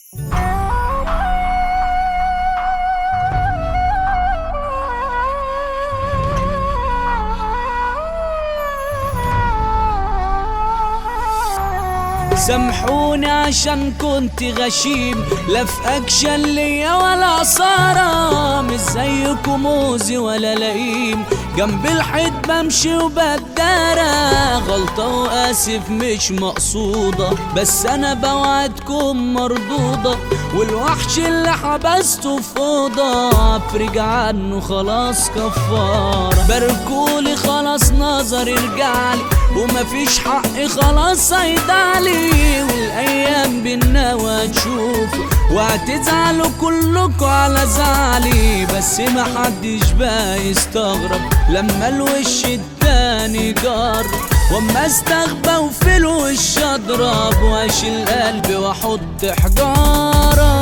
سامحوني عشان كنت غشيم لا في اكشن ليا ولا صارة مش زيكم موزي ولا لئيم جنب الحيط بمشي وبدارة غلطة واسف مش مقصودة بس انا بوعدكم مردودة والوحش اللي حبسته في اوضة افرج عنه خلاص كفارة باركولي خلاص نظري رجعلي ومفيش حق خلاص هيدعلي والايام بالنوى تشوفوا وهتزعلوا كلكوا على زعلي بس محدش بقى يستغرب لما الوش التاني جرب واما استغبى وفي الوش اضرب واشيل قلبي واحط حجاره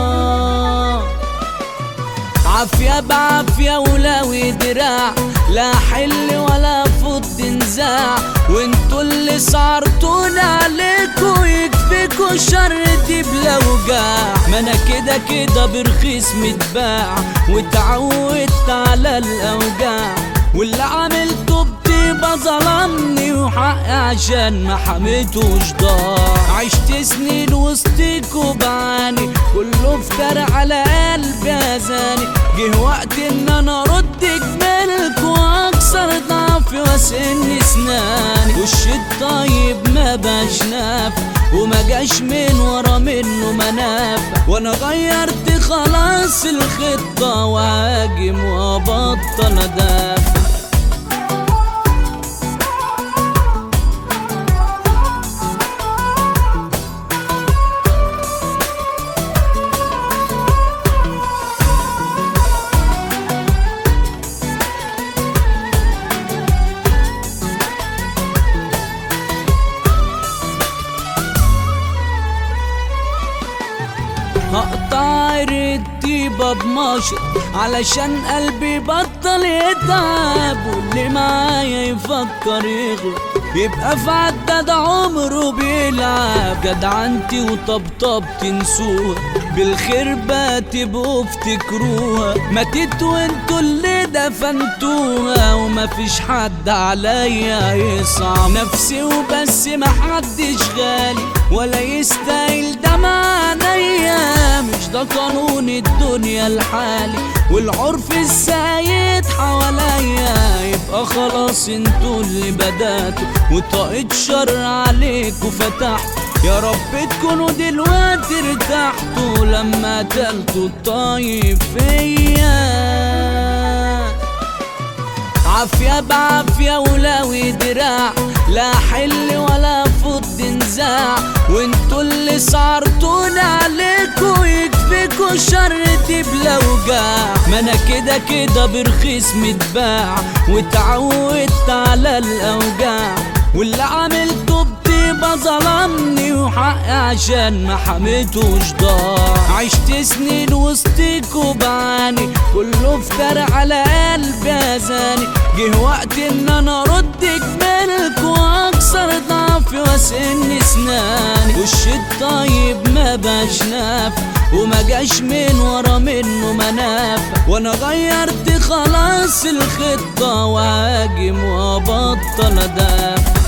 عافية بعافية ولو دراع لا حل ولا فض نزاع وانتوا اللي صعرتونا عليكوا يكفيكوا شر دي بلا وجاع ما انا كده كده برخيص متباع واتعودت على الاوجاع واللي عملته بطيبة ظلمني وحقي عشان ما حميتوش ضاع عشت سنين وسطيكوا بعاني كله افتر على قلبي اذاني جه وقت ان انا ارد جمالك واكسر ضعفي واسن اسناني وش الطيب ما باش نافع وما جاش من ورا منه منافع وانا غيرت خلاص الخطة وهاجم وابطل ادافع هقطع الطيبة بمشط علشان قلبي بطل يتعب واللي معايا يفكر يغلط يبقى في عداد عمره بيلعب جدعنتي وطبطب تنسوها بالخير بقى تبقوا افتكروها ماتت وانتوا اللي دفنتوها ومفيش حد عليا يصعب نفسي وبس محدش غالي ولا يستاهل دمع عينيا مش ده قانون الدنيا الحالي والعرف السايد حواليا يبقى خلاص انتوا اللي بداتوا وطاقة شر عليكوا فتحت يا رب تكونوا دلوقتي ارتحتوا لما قتلتوا الطيب فيا عافية بعافية ولو دراع لا حل ولا فض نزاع وانتوا اللي صعرتونا عليكوا يكفيكوا شر بلا وجاع ما انا كده كده برخيص متباع واتعودت على الاوجاع واللي عملته بطيبة ظلمني وحقي عشان ما حميتوش ضاع عشت سنين وسطيكوا بعاني كله افتر على قلبي اذاني جه وقت ان انا ارد جمالك واكسر ضعفي واسن اسناني وش الطيب ما باش نافع وما جاش من ورا منه منافع وانا غيرت خلاص الخطة وهاجم وابطل ادافع